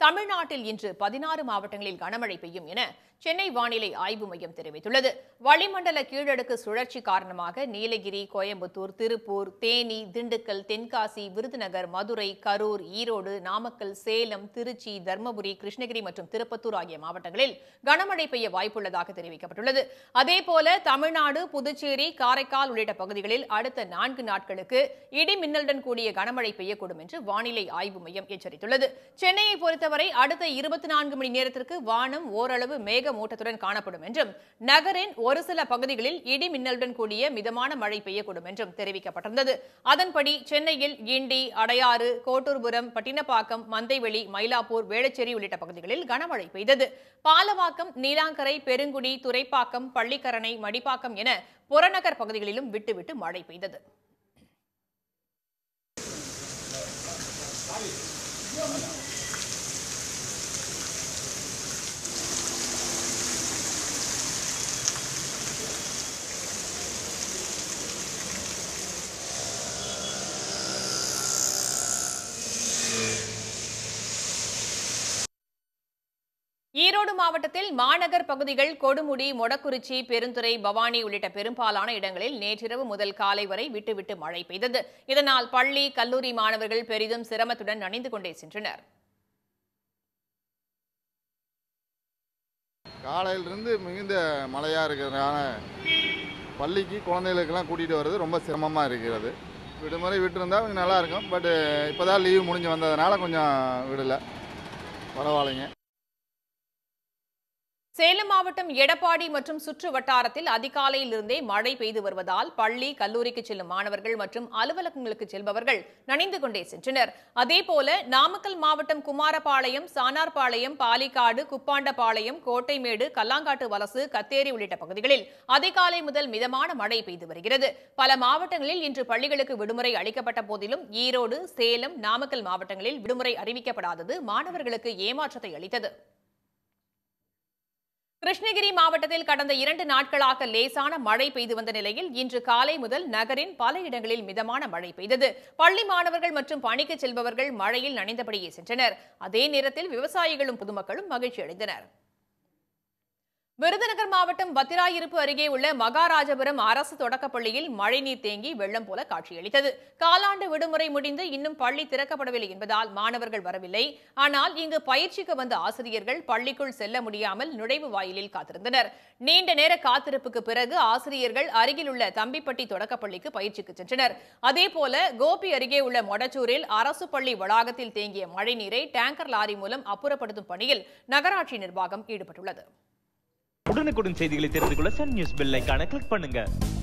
தமிழ்நாட்டில் இன்று பதினாறு மாவட்டங்களில் கனமழை பெய்யும் என சென்னை வானிலை ஆய்வு மையம் தெரிவித்துள்ளது வளிமண்டல கீழடுக்கு சுழற்சி காரணமாக நீலகிரி கோயம்புத்தூர் திருப்பூர் தேனி திண்டுக்கல் தென்காசி விருதுநகர் மதுரை கரூர் ஈரோடு நாமக்கல் சேலம் திருச்சி தருமபுரி கிருஷ்ணகிரி மற்றும் திருப்பத்தூர் ஆகிய மாவட்டங்களில் கனமழை பெய்ய வாய்ப்புள்ளதாக தெரிவிக்கப்பட்டுள்ளது அதேபோல தமிழ்நாடு புதுச்சேரி காரைக்கால் உள்ளிட்ட பகுதிகளில் அடுத்த நான்கு நாட்களுக்கு இடி மின்னலுடன் கூடிய கனமழை பெய்யக்கூடும் என்று வானிலை ஆய்வு மையம் எச்சரித்துள்ளது சென்னையை பொறுத்தவரை அடுத்த இருபத்தி நான்கு மணி நேரத்திற்கு வானம் ஓரளவு மேகமூட்டத்துடன் காணப்படும் என்றும் நகரின் ஒரு சில பகுதிகளில் இடி மின்னலுடன் கூடிய மிதமான மழை பெய்யக்கூடும் என்றும் தெரிவிக்கப்பட்டிருந்தது அதன்படி சென்னையில் கிண்டி அடையாறு கோட்டூர்புரம் பட்டினப்பாக்கம் மந்தைவெளி மயிலாப்பூர் வேளச்சேரி உள்ளிட்ட பகுதிகளில் கனமழை பெய்தது பாலவாக்கம் நீலாங்கரை பெருங்குடி துரைப்பாக்கம் பள்ளிக்கரணை மடிப்பாக்கம் என புறநகர் பகுதிகளிலும் விட்டுவிட்டு மழை பெய்தது ஈரோடு மாவட்டத்தில் மாநகர் பகுதிகள் கொடுமுடி மொடக்குறிச்சி பெருந்துறை பவானி உள்ளிட்ட பெரும்பாலான இடங்களில் நேற்றிரவு முதல் காலை வரை விட்டுவிட்டு மழை பெய்தது இதனால் பள்ளி கல்லூரி மாணவர்கள் பெரிதும் சிரமத்துடன் நனைந்து கொண்டே சென்றனர் காலையிலிருந்து மிகுந்த மழையாக இருக்கிறதுனால பள்ளிக்கு குழந்தைகளுக்கெல்லாம் கூட்டிகிட்டு வர்றது ரொம்ப சிரமமாக இருக்கிறது விடுமுறை விட்டுருந்தா கொஞ்சம் நல்லா இருக்கும் பட்டு இப்போ தான் லீவ் முடிஞ்சு வந்ததுனால கொஞ்சம் விடலை பரவாயில்லைங்க சேலம் மாவட்டம் எடப்பாடி மற்றும் சுற்று வட்டாரத்தில் அதிகாலையில் இருந்தே மழை பெய்து வருவதால் பள்ளி கல்லூரிக்கு செல்லும் மாணவர்கள் மற்றும் அலுவலகங்களுக்கு செல்பவர்கள் நனைந்து கொண்டே சென்றனர் அதேபோல நாமக்கல் மாவட்டம் குமாரபாளையம் சானார்பாளையம் பாலிக்காடு குப்பாண்டபாளையம் கோட்டைமேடு கல்லாங்காட்டு வலசு கத்தேரி உள்ளிட்ட பகுதிகளில் அதிகாலை முதல் மிதமான மழை பெய்து வருகிறது பல மாவட்டங்களில் இன்று பள்ளிகளுக்கு விடுமுறை அளிக்கப்பட்ட போதிலும் ஈரோடு சேலம் நாமக்கல் மாவட்டங்களில் விடுமுறை அறிவிக்கப்படாதது மாணவர்களுக்கு ஏமாற்றத்தை அளித்தது கிருஷ்ணகிரி மாவட்டத்தில் கடந்த இரண்டு நாட்களாக லேசான மழை பெய்து வந்த நிலையில் இன்று காலை முதல் நகரின் பல இடங்களில் மிதமான மழை பெய்தது பள்ளி மாணவர்கள் மற்றும் பணிக்கு செல்பவர்கள் மழையில் நனைந்தபடியே சென்றனர் அதே நேரத்தில் விவசாயிகளும் பொதுமக்களும் மகிழ்ச்சி அடைந்தனர் விருதுநகர் மாவட்டம் பத்திராயிருப்பு அருகே உள்ள மகாராஜபுரம் அரசு தொடக்கப்பள்ளியில் மழைநீர் தேங்கி வெள்ளம் போல காட்சியளித்தது காலாண்டு விடுமுறை முடிந்து இன்னும் பள்ளி திறக்கப்படவில்லை என்பதால் மாணவர்கள் வரவில்லை ஆனால் இங்கு பயிற்சிக்கு வந்த ஆசிரியர்கள் பள்ளிக்குள் செல்ல முடியாமல் நுழைவு வாயிலில் காத்திருந்தனர் நீண்ட நேர காத்திருப்புக்கு பிறகு ஆசிரியர்கள் அருகில் உள்ள தம்பிப்பட்டி தொடக்கப்பள்ளிக்கு பயிற்சிக்கு சென்றனர் அதேபோல கோபி அருகே உள்ள மொடச்சூரில் அரசு பள்ளி வளாகத்தில் தேங்கிய மழைநீரை டேங்கர் லாரி மூலம் அப்புறப்படுத்தும் பணியில் நகராட்சி நிர்வாகம் ஈடுபட்டுள்ளது உடனுக்குடன் செய்திகளை தெரிந்து கொள்ள சன் நியூஸ் பெல் ஐகானை கிளிக் பண்ணுங்க